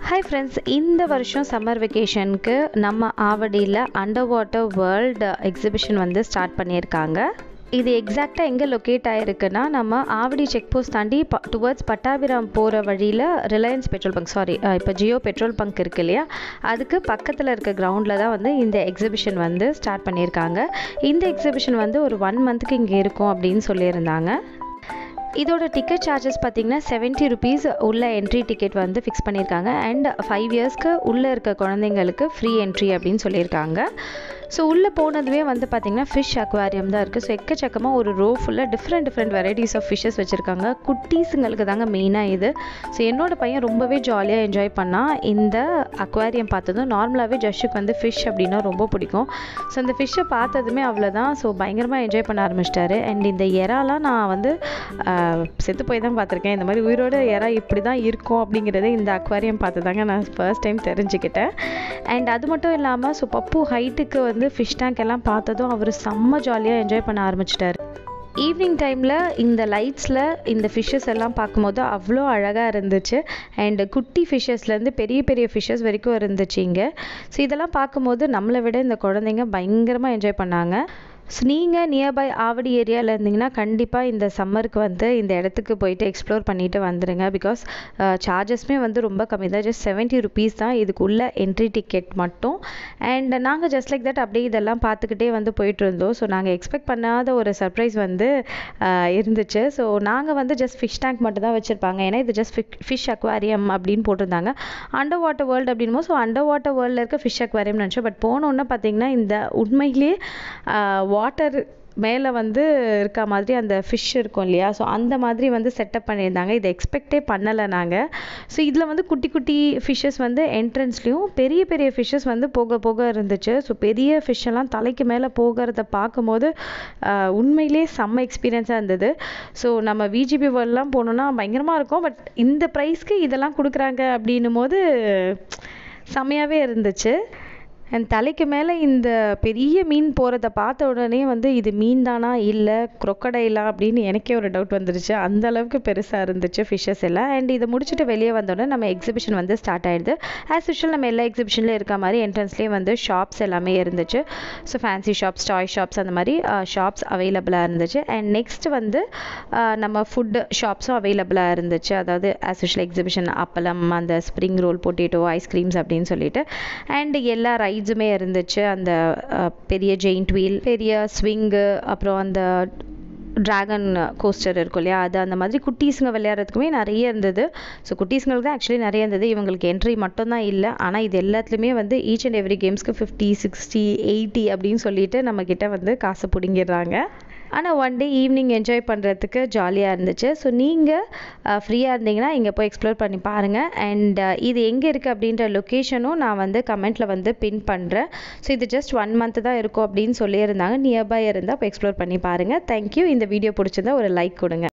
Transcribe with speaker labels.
Speaker 1: hi friends இந்த வருஷம் summer வெக்கேஷனுக்கு நம்ம ஆவடியில் அண்டர் வாட்டர் வேர்ல்டு எக்ஸிபிஷன் வந்து ஸ்டார்ட் பண்ணியிருக்காங்க இது எக்ஸாக்டாக எங்கே லொக்கேட் ஆகிருக்குன்னா நம்ம ஆவடி செக் போஸ்ட் தாண்டி ப டுவர்ட்ஸ் பட்டாபிராம் போகிற வழியில் ரிலையன்ஸ் பெட்ரோல் பங்க் சாரி இப்போ ஜியோ பெட்ரோல் பங்க் இருக்கு இல்லையா அதுக்கு பக்கத்தில் இருக்க கிரவுண்டில் தான் வந்து இந்த எக்ஸிபிஷன் வந்து ஸ்டார்ட் பண்ணியிருக்காங்க இந்த எக்ஸிபிஷன் வந்து ஒரு ஒன் மந்த்துக்கு இங்கே இருக்கும் அப்படின்னு சொல்லியிருந்தாங்க இதோட டிக்கெட் சார்ஜஸ் பார்த்தீங்கன்னா செவன்ட்டி ருபீஸ் உள்ள என்ட்ரி டிக்கெட் வந்து ஃபிக்ஸ் பண்ணியிருக்காங்க அண்ட் ஃபைவ் இயர்ஸ்க்கு உள்ளே இருக்க குழந்தைங்களுக்கு ஃப்ரீ என்ட்ரி அப்படின்னு சொல்லியிருக்காங்க ஸோ உள்ளே போனதுமே வந்து பார்த்திங்கன்னா ஃபிஷ் அக்வாரியம் தான் இருக்குது ஸோ எக்கச்சக்கமாக ஒரு ரோ ஃபுல்லாக different different varieties of fishes வச்சுருக்காங்க குட்டீஸுங்களுக்கு தாங்க மெயினாக இது ஸோ என்னோட பையன் ரொம்பவே ஜாலியாக என்ஜாய் பண்ணால் இந்த அக்வாரியம் பார்த்ததும் நார்மலாகவே ஜஷ்ஷுக்கு வந்து ஃபிஷ் அப்படின்னா ரொம்ப பிடிக்கும் ஸோ அந்த ஃபிஷ்ஷை பார்த்ததுமே அவ்வளோதான் ஸோ பயங்கரமாக என்ஜாய் பண்ண ஆரம்பிச்சிட்டாரு அண்ட் இந்த இறாலாம் நான் வந்து செத்து போய் தான் பார்த்துருக்கேன் இந்த மாதிரி உயிரோட இறா இப்படி தான் இருக்கும் அப்படிங்கிறத இந்த அக்வாரியம் பார்த்து தாங்க நான் ஃபர்ஸ்ட் டைம் தெரிஞ்சுக்கிட்டேன் அண்ட் அது மட்டும் இல்லாமல் ஸோ பப்பு ஹைட்டுக்கு வந்து ஃபிஷ் டேங்க் எல்லாம் பார்த்ததும் அவர் செம்ம ஜாலியாக என்ஜாய் பண்ண ஆரம்பிச்சிட்டாரு ஈவினிங் டைமில் இந்த லைட்ஸில் இந்த ஃபிஷ்ஷஸ் எல்லாம் பார்க்கும்போது அவ்வளோ அழகாக இருந்துச்சு அண்டு குட்டி ஃபிஷ்ஷஸ்லேருந்து பெரிய பெரிய ஃபிஷ்ஷஸ் வரைக்கும் இருந்துச்சு இங்கே ஸோ இதெல்லாம் பார்க்கும்போது நம்மளை விட இந்த குழந்தைங்க பயங்கரமாக என்ஜாய் பண்ணாங்க ஸோ நீங்கள் நியர்பை ஆவடி ஏரியாவில் இருந்தீங்கன்னா கண்டிப்பாக இந்த சம்மருக்கு வந்து இந்த இடத்துக்கு போயிட்டு எக்ஸ்ப்ளோர் பண்ணிவிட்டு வந்துடுங்க பிகாஸ் சார்ஜஸ்மே வந்து ரொம்ப கம்மி தான் ஜஸ்ட் செவன்ட்டி ருபீஸ் தான் இதுக்குள்ள என்ட்ரி டிக்கெட் மட்டும் அண்ட் நாங்கள் ஜஸ்ட் லைக் தட் அப்படியே இதெல்லாம் பார்த்துக்கிட்டே வந்து போயிட்டு இருந்தோம் ஸோ நாங்கள் எக்ஸ்பெக்ட் பண்ணாத ஒரு சர்ப்ரைஸ் வந்து இருந்துச்சு ஸோ நாங்கள் வந்து ஜஸ்ட் ஃபிஷ் டேங்க் மட்டும் தான் வச்சுருப்பாங்க ஏன்னா இது ஜஸ்ட் ஃபிஷ் அக்வாரியம் அப்படின்னு போட்டிருந்தாங்க அண்டர் வாட்டர் வேர்ல்டு அப்படின்னும் ஸோ அண்டர் வாட்டர் வேர்ல்டில் இருக்க ஃபிஷ் அக்வாரியம் நினச்சோம் பட் போனோன்னே பார்த்தீங்கன்னா இந்த உண்மையிலேயே வாட்டர் மேலே வந்து இருக்க மாதிரி அந்த ஃபிஷ் இருக்கும் இல்லையா ஸோ அந்த மாதிரி வந்து செட்டப் பண்ணியிருந்தாங்க இதை எக்ஸ்பெக்டே பண்ணலை நாங்கள் ஸோ இதில் வந்து குட்டி குட்டி ஃபிஷ்ஷஸ் வந்து என்ட்ரன்ஸ்லேயும் பெரிய பெரிய ஃபிஷ்ஷஸ் வந்து போக போக இருந்துச்சு ஸோ பெரிய ஃபிஷ் எல்லாம் தலைக்கு மேலே போகிறத பார்க்கும்போது உண்மையிலே செம்ம எக்ஸ்பீரியன்ஸாக இருந்தது ஸோ நம்ம விஜிபி வேர்ல்ட்லாம் போனோன்னா பயங்கரமாக இருக்கும் பட் இந்த ப்ரைஸ்க்கு இதெல்லாம் கொடுக்குறாங்க அப்படின்னும் போது செம்மையாகவே இருந்துச்சு அண்ட் தலைக்கு மேலே இந்த பெரிய மீன் போகிறத பார்த்த உடனே வந்து இது மீன் தானா இல்லை குரொக்கடைலா அப்படின்னு எனக்கே ஒரு டவுட் வந்துருச்சு அந்த அளவுக்கு பெருசாக இருந்துச்சு ஃபிஷ்ஷஸ் எல்லாம் அண்ட் இதை முடிச்சுட்டு வெளியே வந்தோடனே நம்ம எக்ஸிபிஷன் வந்து ஸ்டார்ட் ஆயிடுது ஆஸ் யூஷுவல் நம்ம எல்லா எக்ஸிபிஷன்லேயும் இருக்க மாதிரி என்ட்ரன்ஸ்லேயே வந்து ஷாப்ஸ் எல்லாமே இருந்துச்சு so fancy shops toy shops அந்த மாதிரி ஷாப்ஸ் அவைலபிளாக இருந்துச்சு அண்ட் நெக்ஸ்ட் வந்து நம்ம ஃபுட் ஷாப்ஸும் அவைலபிளாக இருந்துச்சு அதாவது ஆஸ் யூஷுவல் எக்ஸிபிஷன் அப்பளம் அந்த ஸ்ப்ரிங் ரோல் பொட்டேட்டோ ஐஸ்கிரீம்ஸ் அப்படின்னு சொல்லிட்டு அண்ட் எல்லா ரைட் ரைட்ஸுமே இருந்துச்சு அந்த பெரிய ஜெயிண்ட் வீல் பெரிய ஸ்விங்கு அப்புறம் அந்த ட்ராகன் கோஸ்டர் இருக்கும் இல்லையா அது அந்த மாதிரி குட்டீஸுங்க விளையாடுறதுக்குமே நிறைய இருந்தது ஸோ குட்டீஸுங்களுக்கு தான் ஆக்சுவலி நிறைய இருந்தது இவங்களுக்கு என்ட்ரி மட்டும்தான் இல்லை ஆனால் இது எல்லாத்துலேயுமே வந்து ஈச் அண்ட் எவ்ரி கேம்ஸ்க்கு ஃபிஃப்டி சிக்ஸ்டி எயிட்டி அப்படின்னு சொல்லிட்டு நம்மக்கிட்ட வந்து காசு பிடுங்கிடுறாங்க ஆனால் ஒன் டே ஈவினிங் என்ஜாய் பண்ணுறதுக்கு ஜாலியாக இருந்துச்சு ஸோ நீங்கள் ஃப்ரீயாக இருந்தீங்கன்னா இங்கே போய் எக்ஸ்ப்ளோர் பண்ணி பாருங்கள் அண்ட் இது எங்கே இருக்குது அப்படின்ற லொக்கேஷனும் நான் வந்து கமெண்ட்டில் வந்து பின் பண்ணுறேன் ஸோ இது ஜஸ்ட் ஒன் மந்த் தான் இருக்கும் அப்படின்னு சொல்லியிருந்தாங்க நியர்பை இருந்தால் போய் எக்ஸ்ப்ளோர் பண்ணி பாருங்கள் தேங்க்யூ இந்த வீடியோ பிடிச்சிருந்தா ஒரு லைக் கொடுங்க